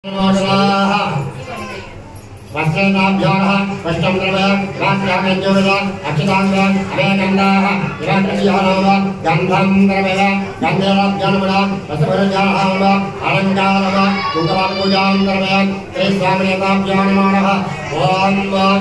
వస్త్రేణాభ్యోరः వస్త్రం ద్రవయ రాత్ర్యామేజ్యోరయ అక్షతాంగ అవేకందాः ఇవాత్రయోరవ గంధం ద్రవయ గంధేరాభ్యోనముల వస్త్రభరజాహవ అలంకారవ కుంకుమాపూజాం ద్రవయ శ్రీ స్వామినేతాభ్యో నమః ఓం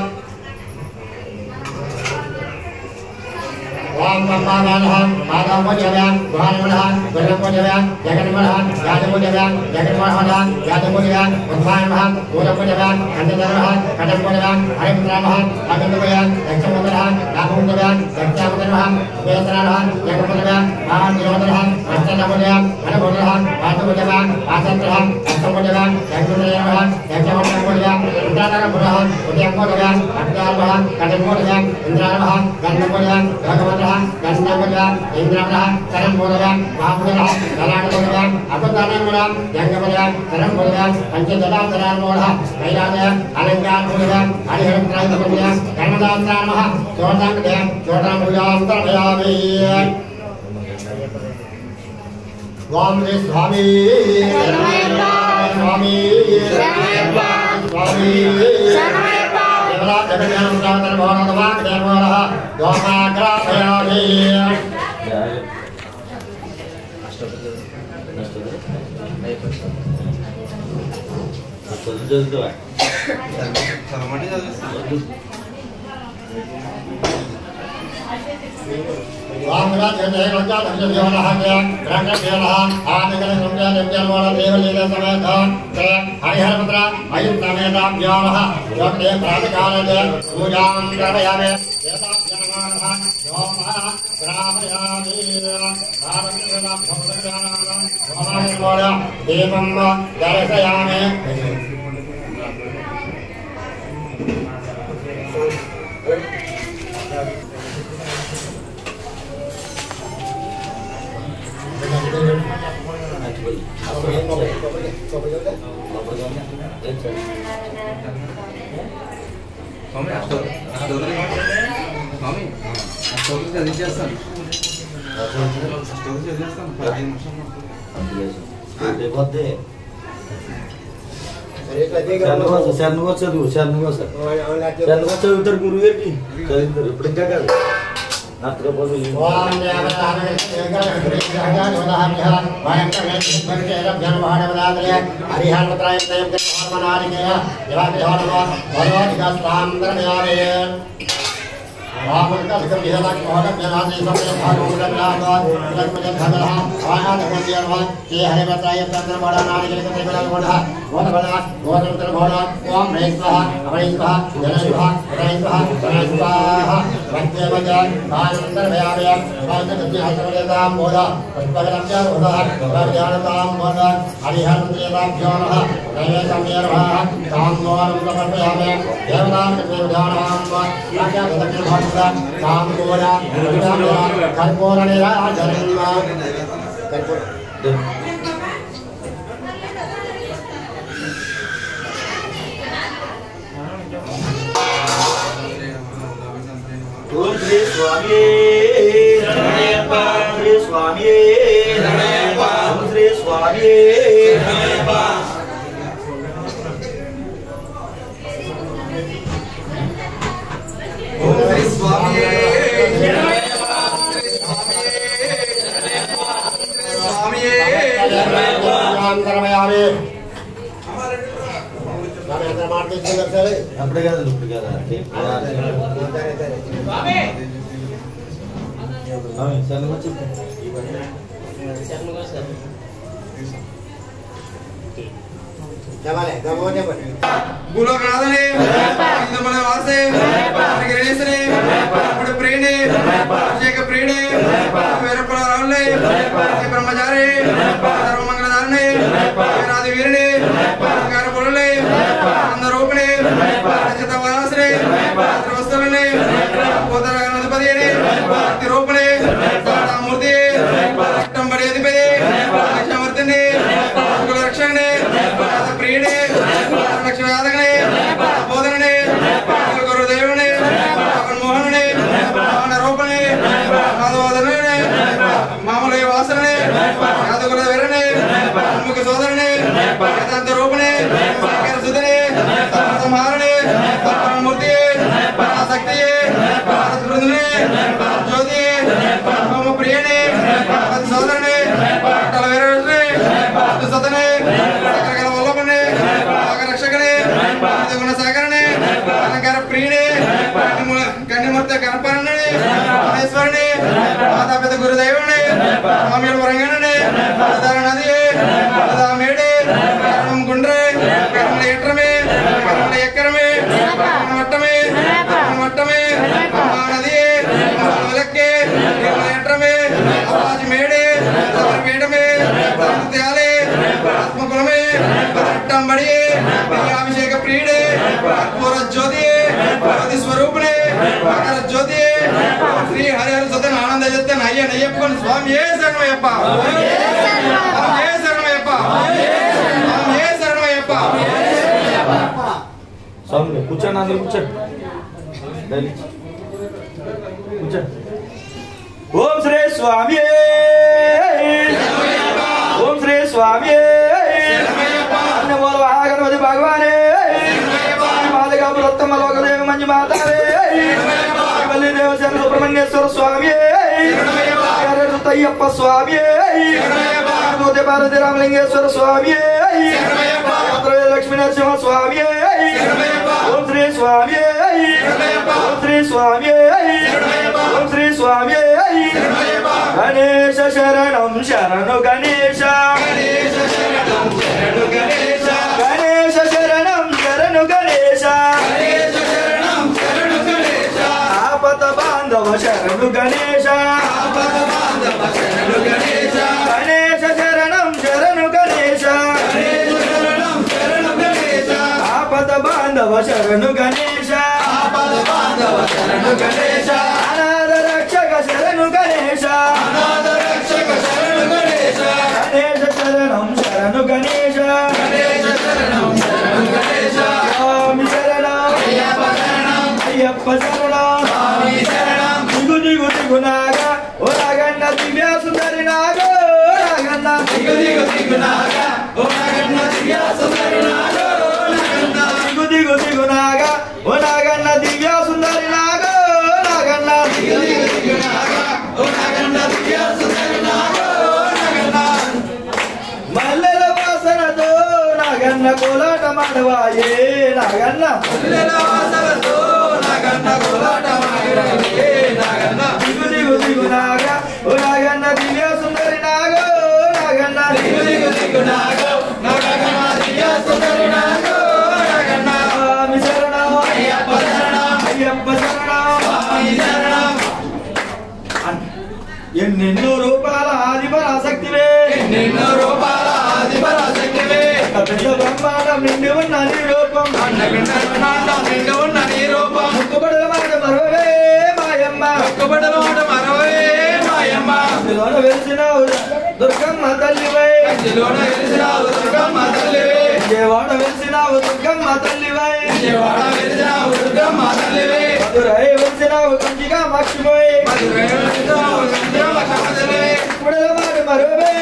ఓం పద్మావానః పాదామోజవ్యాన్ గుహానమనః గుర్రమోజవ్యాన్ జగన్మనః యాజమోజవ్యాన్ జగన్మోహనః యాజమోజవ్యాన్ ఉద్భానమః పూరమోజవ్యాన్ కందధరమః కటమోజవ్యాన్ హరిపుత్రామః అగంధమయాన్ దక్షమోదరః నాభోజవ్యాన్ దక్షామోదరమః ఉపేతరామః జగన్మోజవ్యాన్ మహానిరోధరః అష్టమోజవ్యాన్ హరమోదరః పాదమోజవ్యాన్ ఆసంతరః అష్టమోజవ్యాన్ జగన్మోజవ్యాన్ దక్షమోజవ్యాన్ ఇంద్రానరపురః ఉదయమోజవ్యాన్ అగ్నారమః కటమోజవ్యాన్ ఇంద్రానమః గంధమోజవ్యాన్ భగవంతః గంధమోజవ్యాన్ ఇంద్రానమః కరంమోజవ్యాన్ మహామోజవః కలాణమోజవ్యాన్ అపదానమోజవ్యాన్ జంగమోజవ్యాన్ కరంమోజవ్యాన్ పంచదళాంతరామోజః కైలాసయాన్ అలంకారమోజవ్యాన్ హరిహరత్రాయుధమోజవ్యాన్ కర్మదాంతరామః చోటాంగదయాన్ చోటాంబుజాంతరమయామి ఓం శ్రీ స్వామి స్వామి స్వామి దేవరా జగజ్ఞానం సాగర భవనదవా దేవరః దోమాగ్రాపయామి వామరా జగదే రజా ధర్మ దేవరః కే గ్రంథ దేవరః ఆదిగల సంజ నిత్యమోల దేవలీల సమేత తే హరిహరపుత్ర అయుం సమేతాభ్యామః యోగే ప్రాతికాలే పూజాం కరయామి దేవతాభ్యామః యోమః గ్రామయామి దీపం దర్శయామి స్వామి ఆ స్టోరీ ఆ స్టోరీ స్వామి ఆ స్టోరీ చదివించేస్తాను ఆ స్టోరీ చదివిస్తాను పదిహేను నిమిషాలు శరణగోస చదువు శరణగోస శరణగోస చదువుతారు గురువు గారికి చదువుతారు ఇప్పుడు ఇంకా కాదు నచ్చకపోతే ఓం దేవతానే ఏకగ్రీగ్రహణోదాహ్యః వయం కవేశ్వరభ్యనుభాడవదాత్రే హరిహరపుత్రాయ ధర్మనారికేయ దివాగ్రహోనమో భగవద్గస్తాం ధర్మయామే వాముర్కధికం విహలక్ మోహనభ్యనాథే సమయ భాగముదగ్నాథ లక్ష్మజధగరః ఆయాదకోద్యర్వ తే హరిభద్రాయ చంద్రమోడనారికేయ త్రిగుణగోఢ గోధబల గోధుమతరఘోడ ఓం హ్రైస్వః అభైస్వః జనస్వః హ్రైస్వః హ్రైస్వాః వందేవజ ఆనందరమయామయ స్వాగతజ్ఞాసమలేతాం బోధ పుష్పగలభ్యాం బోధ ప్రజ్ఞానతాం బోధ హరిహరపుత్రేతాభ్యో నమః నైవేద్యమేర్వః తాంగోరం సమర్పయామి దేవతాం కృష్ణవిధానాం రాజ్యాదక్షిణభారత తాంగోర కర్పూర నిరాజనం కర్పూర ఓం శ్రీ స్వామి శ్రీ స్వామి ఓం శ్రీ స్వామి ఓం శ్రీ స్వామి స్వామి ధర్మయామి ఎంత మార్పించింది సరే అప్పుడే కదా ఇప్పుడు కదా శరణగోస చెప్పాలి గమో చెప్పండి భూలోకనాథనే ఇంద్రమల వాసే గణేశనే ఇప్పుడు ప్రేణే అభిషేక ప్రేణే వీరప్పల రావులే బ్రహ్మచారి ధర్మమంగళధారణే వీరాది వీరుడే అలంకార పొలలే ఆనందరూపిణే రచిత వాసనే వస్తువులనే పోతర అధిపతినే భక్తి రూపణే మూర్తి రక్తం పడి అధిపతి లక్ష్మూర్తిని కుల రక్షణే ప్రియుడే లక్ష్మి యాదగనే బోధననే గురుదేవుని మోహనుని మోహన రూపణి మాధవోదరుని మామూలు వాసనని యాదగుల వీరని సుధనే సంహారణే పరమూర్తి పరాశక్తి పరస్పృతినే జ్యోతి పరమ ప్రియనే పరమతి సోదరుని పట్టల వీరుని పరమ సతనే సకల వల్లభనే రక్షకనే గుణ సాగరనే అలంకార ప్రియనే కన్నిమూర్తి కనపరణే మహేశ్వరుని మాతాపిత గురుదైవనే స్వామియుడు వరంగనే నది మేడే కరణం గుండ్రే కరణం ఏట్రమే కరణం ఎక్కరమే కరణం వట్టమే కరణం వట్టమే నది విలక్కే ఏట్రమే అపాజి మేడే పీఠమే త్యాలే ఆత్మకులమే పట్టంబడియే అభిషేక ప్రియుడే కర్పూర జ్యోతి జ్యోతి స్వరూపుడే మకర జ్యోతి శ్రీ హరిహర సదన ఆనంద జత్తన అయ్య నయ్యప్పని స్వామి ఏ శరణమయ్యప్ప స్వామి ఏ శరణమయ్యప్ప స్వామి ఏ శరణమయ్యప్ప స్వామి కూర్చోండి అందరు కూర్చోండి దయచేసి. కూర్చోండి ఓం శ్రీ స్వామి ఓం శ్రీ స్వామి మూల గణపతి భగవానే మాలిగా పురత్తమ లోకదేవి మంజు మాతావే వల్లి దేవసేన సుబ్రహ్మణ్యేశ్వర స్వామి అయ్యప్ప స్వామి మూర్తి పార్వతి రామలింగేశ్వర స్వామి లక్ష్మీ నరసింహ స్వామి ఓం శ్రీ స్వామి ఓం శ్రీ స్వామి ఓం శ్రీ స్వామి గణేశ శరణం శరణు గణేశ గణేశ శరణం శరణు గణేశ ఆపద బాంధవ శరణు గణేశ గణేశ శరణం శరణు గణేశ ఆపద బాంధవ శరణు గణేశ అనాథ రక్షక శరణు గణేశ గణేశ శరణం శరణు గణేశ స్వామి శరణం అయ్యప్ప శరణం దిగు దిగు దిగు నాగ ఓ నాగన్న దివ్య సుందరి నాగ ఓ నాగన్న దిగు దిగు దిగు నాగ ఓ నాగన్న దివ్య సుందరి నాగ ఓ నాగన్న దిగు దిగు దిగు నాగ ఓ నాగన్న దివ్య సుందరి నాగ ఓ నాగన్న దిగు దిగు దిగు నాగ ఓ నాగన్న దివ్య సుందరి నాగ ఓ నాగన్న మల్లెల వాసనతో నాగన్న కోలాట మాడవాయే నాగన్న మల్లెల వాసనతో నాగన్న కోలాట మాడవాయే నాగన్న దిగు దిగు దిగు నాగ ఓ నాగన్న దివ్య సుందరి నాగ ఓ నాగన్న దిగు దిగు దిగు నాగ నాగన్న దివ్య సుందరి నాగ ఓ నాగన్న స్వామి శరణం అయ్యప్ప శరణం అయ్యప్ప శరణం స్వామి శరణం ఎన్నెన్నో రూపాల ఆదిపరాశక్తివే ఎన్నెన్నో రూపాల ఆదిపరాశక్తివే పెద్ద బ్రహ్మాండం నిండి ఉన్న నీ రూపం బ్రహ్మాండం నిండి ఉన్న నీ రూపం ముక్కుబడుల మాట మరవే మాయమ్మ ముక్కుబడుల మాట మరవే మాయమ్మ అందులోన వెలిసినావు దుర్గమ్మ తల్లివై అందులోన వెలిసినావు దుర్గమ్మ తల్లివై విజయవాడ వెలిసినావు దుర్గమ్మ తల్లివై విజయవాడ వెలిసినావు దుర్గమ్మ తల్లివై మధురై వెలిసినావు కంచిగా మక్షిపోయి మధురై వెలిసినావు కంచిగా మక్షిపోయి ముక్కుబడుల మాట మరవే